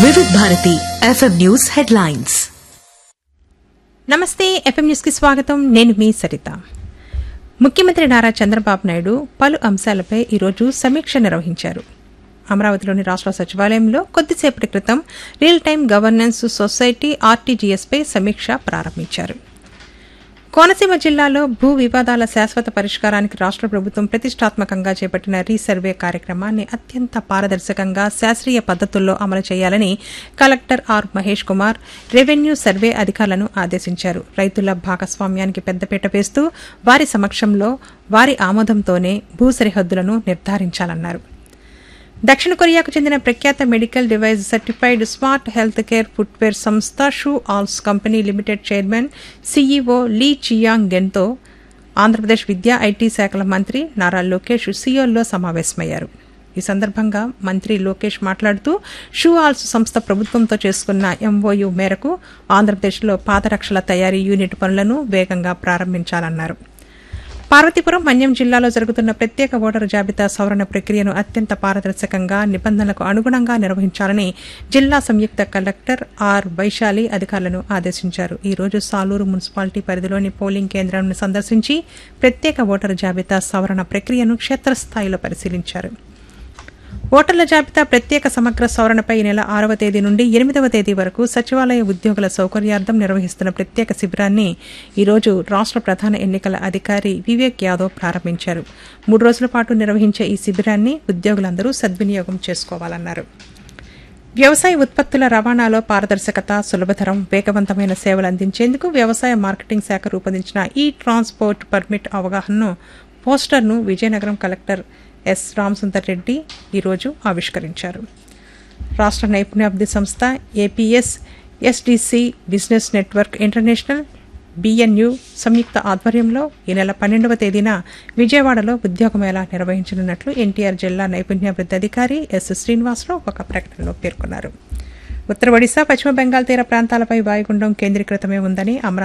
వివిధ Bharati FM news headlines నమస్తే FM news కి స్వాగతం నేను మీ సరిత ముఖ్యమంత్రి నారా చంద్రబాబు నాయుడు పలు అంశాలపై ఈరోజు సమీక్ష నిర్వహించారు అమరావతిలోని రాష్ట్ర సచివాలయంలో కొద్దిసేపటి క్రితం రియల్ టైం గవర్నెన్స్ సొసైటీ ఆర్టీజీఎస్పై సమీక్ష ప్రారంభించారు కోనసీమ జిల్లాలో భూ వివాదాల శాశ్వత పరిష్కారానికి రాష్ట్ర ప్రభుత్వం ప్రతిష్టాత్మకంగా చేపట్టిన రీసర్వే కార్యక్రమాన్ని అత్యంత పారదర్శకంగా శాస్త్రీయ పద్దతుల్లో అమలు చేయాలని collector R Mahesh Kumar revenue survey అధికారులను ఆదేశించారు రైతుల భాగస్వామ్యానికి పెద్దపీట వేస్తూ వారి సమక్షంలో వారి ఆమోదంతోనే భూ సరిహద్దులను నిర్ధారించాలన్నారు దక్షిణ కొరియాకు చెందిన ప్రఖ్యాత medical device certified smart health care footwear సంస్థ షూ ఆల్స్ company limited chairman CEO Lee Chiang గెన్తో ఆంధ్రప్రదేశ్ విద్యా ఐటీ శాఖల మంత్రి నారా లోకేష్ సియోల్లో సమావేశమయ్యారు ఈ సందర్భంగా మంత్రి లోకేష్ మాట్లాడుతూ షూ ఆల్స్ సంస్థ ప్రభుత్వంతో చేసుకున్న ఎంఓయూ మేరకు ఆంధ్రప్రదేశ్లో పాదరక్షల తయారీ యూనిట్ పనులను వేగంగా ప్రారంభించాలన్నారు పార్వతీపురం మన్యం జిల్లాలో జరుగుతున్న ప్రత్యేక ఓటరు జాబితా సవరణ ప్రక్రియను అత్యంత పారదర్శకంగా నిబంధనలకు అనుగుణంగా నిర్వహించాలని జిల్లా సంయుక్త కలెక్టర్ ఆర్ వైశాలి అధికారులను ఆదేశించారు ఈ రోజు సాలూరు మున్సిపాలిటీ పరిధిలోని పోలింగ్ కేంద్రాలను సందర్శించి ప్రత్యేక ఓటరు జాబితా సవరణ ప్రక్రియను క్షేత్రస్థాయిలో పరిశీలించారు ఓటర్ల జాబితా ప్రత్యేక సమగ్ర సవరణపై ఈ నెల ఆరవ తేదీ నుండి ఎనిమిదవ తేదీ వరకు సచివాలయ ఉద్యోగుల సౌకర్యార్థం నిర్వహిస్తున్న ప్రత్యేక శిబిరాన్ని ఈరోజు రాష్ట్ర ప్రధాన ఎన్నికల అధికారి వివేక్ యాదవ్ ప్రారంభించారు మూడు రోజుల పాటు నిర్వహించే ఈ శిబిరాన్ని ఉద్యోగులందరూ సద్వినియోగం చేసుకోవాలన్నారు వ్యవసాయ ఉత్పత్తుల రవాణాలో పారదర్శకత సులభతరం వేగవంతమైన సేవలు అందించేందుకు వ్యవసాయ మార్కెటింగ్ శాఖ రూపొందించిన ఈ ట్రాన్స్పోర్ట్ పర్మిట్ అవగాహనను పోస్టర్ను విజయనగరం కలెక్టర్ ఎస్ రామసుందర్ రెడ్డి ఈరోజు ఆవిష్కరించారు రాష్ట్ర నైపుణ్యాభివృద్ధి సంస్థ APS SDC business network international BNI సంయుక్త ఆధ్వర్యంలో ఈ నెల పన్నెండవ తేదీన విజయవాడలో ఉద్యోగమేళా నిర్వహించనున్నట్లు ఎన్టీఆర్ జిల్లా నైపుణ్యాభివృద్ధి అధికారి ఎస్ శ్రీనివాసరావు ఒక ప్రకటనలో పేర్కొన్నారు ఉత్తర ఒడిశా పశ్చిమ బెంగాల్ తీర ప్రాంతాలపై వాయుగుండం కేంద్రీకృతమే ఉందని అమరావతి